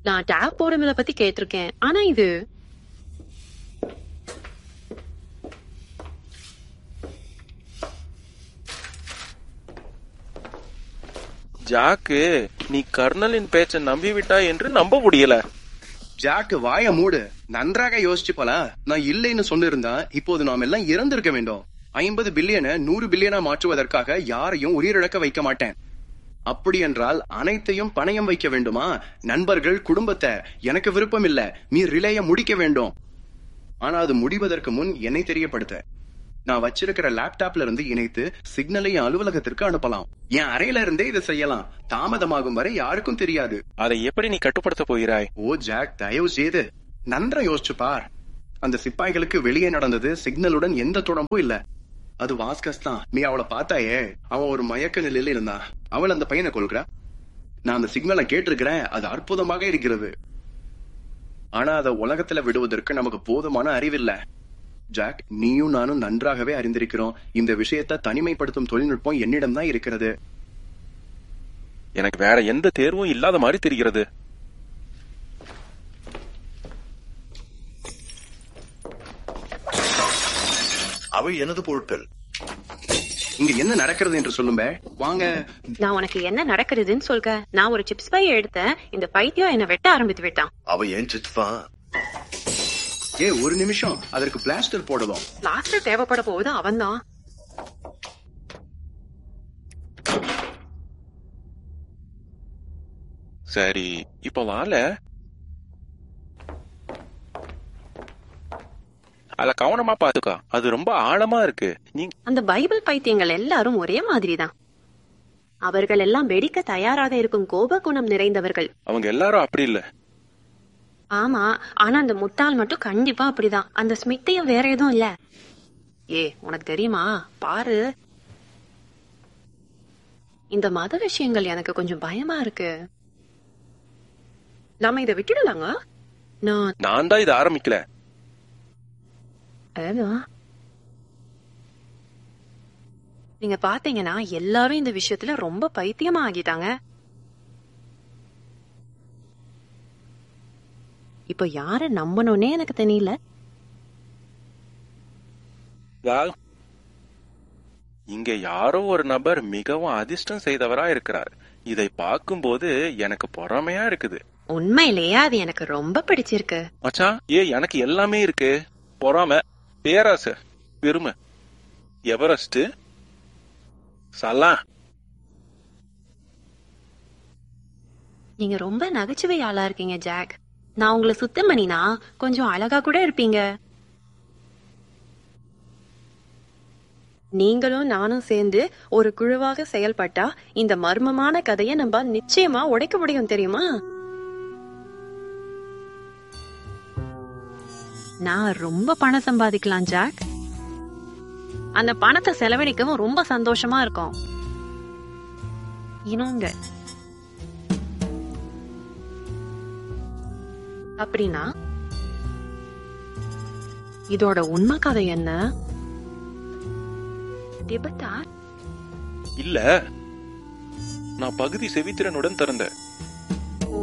நான் டேப் போடுறதுல பத்தி கேட்டிருக்கேன் ஆனா இது ஜாக்கு நீ கர்னலின் பேச்சை நம்பி விட்டாய் என்று நம்ப முடியல ஜாக் வாய மூடு நன்றாக யோசிச்சு போலாம் நான் இல்லைன்னு சொன்னிருந்தா இப்போது நாம் எல்லாம் இறந்திருக்க வேண்டும் ஐம்பது பில்லியனை நூறு பில்லியனா மாற்றுவதற்காக யாரையும் உயிரிழக்க வைக்க மாட்டேன் அப்படி என்றால் அனைத்தையும் பணயம் வைக்க வேண்டுமா நண்பர்கள் குடும்பத்தை எனக்கு விருப்பம் இல்ல நீ ரிலேய முடிக்க வேண்டும் ஆனா அது முடிவதற்கு முன் என்னை தெரியப்படுத்த நான் வச்சிருக்கிற லேப்டாப்ல இருந்து இணைத்து சிக்னலை என் அலுவலகத்திற்கு அனுப்பலாம் என் அறையில இருந்தே இதை செய்யலாம் தாமதமாகும் வரை யாருக்கும் தெரியாது அதை எப்படி நீ கட்டுப்படுத்த போகிறாய் ஓ ஜாக் தயவு செய்து நன்றா யோசிச்சு பார் அந்த சிப்பாய்களுக்கு வெளியே நடந்தது சிக்னலுடன் எந்த தொடர்பும் இல்ல அது வாஸ்கஸ் தான் நீ அவளை பார்த்தாயே அவன் ஒரு மயக்க நிலையில இருந்தான் அவள் அந்த பையனை கொள்கிறா நான் அந்த சிக்னலை கேட்டிருக்கிறேன் அது அற்புதமாக இருக்கிறது ஆனா அதை உலகத்துல விடுவதற்கு நமக்கு போதுமான அறிவில்ல ஜாக் நீயும் நானும் நன்றாகவே அறிந்திருக்கிறோம் இந்த விஷயத்தை தனிமைப்படுத்தும் தொழில்நுட்பம் என்னிடம் தான் இருக்கிறது எனக்கு வேற எந்த தேர்வும் இல்லாத மாதிரி தெரிகிறது அவை எனது பொருட்கள் இங்க என்ன நடக்கிறது என்று சொல்லும்ப வாங்க நான் உனக்கு என்ன நடக்குதுன்னு சொல்க நான் ஒரு சிப்ஸ் பை எடுத்தேன் இந்த பைத்தியம் என்ன வெட்ட ஆரம்பித்து விட்டான் அவை ஏன் சித்வா ஏ ஒரு நிமிஷம் அதற்கு பிளாஸ்டர் போடலாம் பிளாஸ்டர் தேவைப்பட போகுது அவன்தான் சரி இப்ப வாழ அத கவனமா பாத்துக்கோ அது ரொம்ப ஆழமா இருக்கு நீ அந்த பைபிள் பைத்தியங்கள் எல்லாரும் ஒரே மாதிரிதான் அவர்கள் எல்லாம் வெடிக்க தயாராக இருக்கும் கோப குணம் நிறைந்தவர்கள் அவங்க எல்லாரும் அப்படி இல்ல ஆமா ஆனா அந்த முட்டாள் மட்டும் கண்டிப்பா அப்படிதான் அந்த ஸ்மித்தையும் வேற எதுவும் இல்ல ஏ உனக்கு தெரியுமா பாரு இந்த மத விஷயங்கள் எனக்கு கொஞ்சம் பயமா இருக்கு நாம இதை விட்டுடலாங்க நான் நான் தான் இதை ஆரம்பிக்கல அதான். நீங்க பாத்தீங்கன்னா எல்லாரும் இந்த விஷயத்துல ரொம்ப பைத்தியமா ஆகிட்டாங்க இப்ப யார நம்பணும்னே எனக்கு தெரியல வால். இங்க யாரோ ஒரு நபர் மிகவும் அதிர்ஷ்டம் செய்தவரா இருக்கிறார் இதை பார்க்கும்போது எனக்கு பொறாமையா இருக்குது உண்மையிலேயே அது எனக்கு ரொம்ப பிடிச்சிருக்கு மச்சான் ஏ எனக்கு எல்லாமே இருக்கு பொறாமை பேராசை பெருமை எவரெஸ்ட் சலா நீங்க ரொம்ப நகைச்சுவை ஆளா இருக்கீங்க ஜாக் நான் உங்களை சுத்தம் பண்ணினா கொஞ்சம் அழகா கூட இருப்பீங்க நீங்களும் நானும் சேர்ந்து ஒரு குழுவாக செயல்பட்டா இந்த மர்மமான கதையை நம்ம நிச்சயமா உடைக்க முடியும் தெரியுமா நான் ரொம்ப பணம் சம்பாதிக்கலாம் ஜாக் அந்த பணத்தை செலவழிக்கவும் ரொம்ப சந்தோஷமா இருக்கும் இனங்க அப்படின்னா இதோட உண்மை கதை என்ன திபத்தா இல்ல நான் பகுதி செவித்திறனுடன் திறந்தேன் ஓ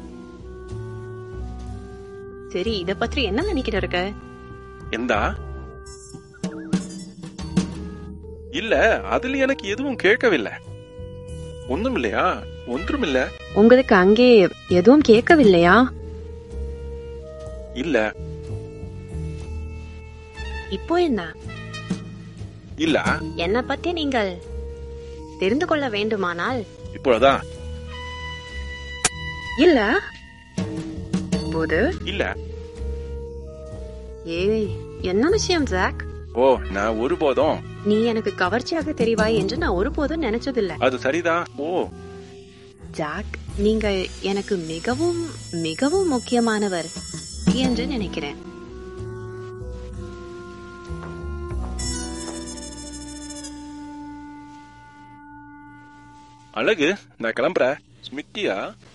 சரி இத பற்றி என்ன நினைக்கிற இருக்க எந்தா இல்ல அதுல எனக்கு எதுவும் கேட்கவில்லை ஒண்ணும் இல்லையா ஒன்றும் இல்ல உங்களுக்கு அங்கே எதுவும் கேட்கவில்லையா இல்ல இப்போ என்ன இல்ல என்ன பத்தி நீங்கள் தெரிந்து கொள்ள வேண்டுமானால் இப்பொழுதான் இல்ல போது இல்ல ஏய் என்ன விஷயம் ஜாக் ஓ நான் ஒருபோதும் நீ எனக்கு கவர்ச்சியாக தெரிவாய் என்று நான் ஒருபோதும் நினைச்சதில்ல அது சரிதான் ஓ ஜாக் நீங்க எனக்கு மிகவும் மிகவும் முக்கியமானவர் என்று நினைக்கிறேன் அழகு நான் கிளம்புறேன் ஸ்மித்தியா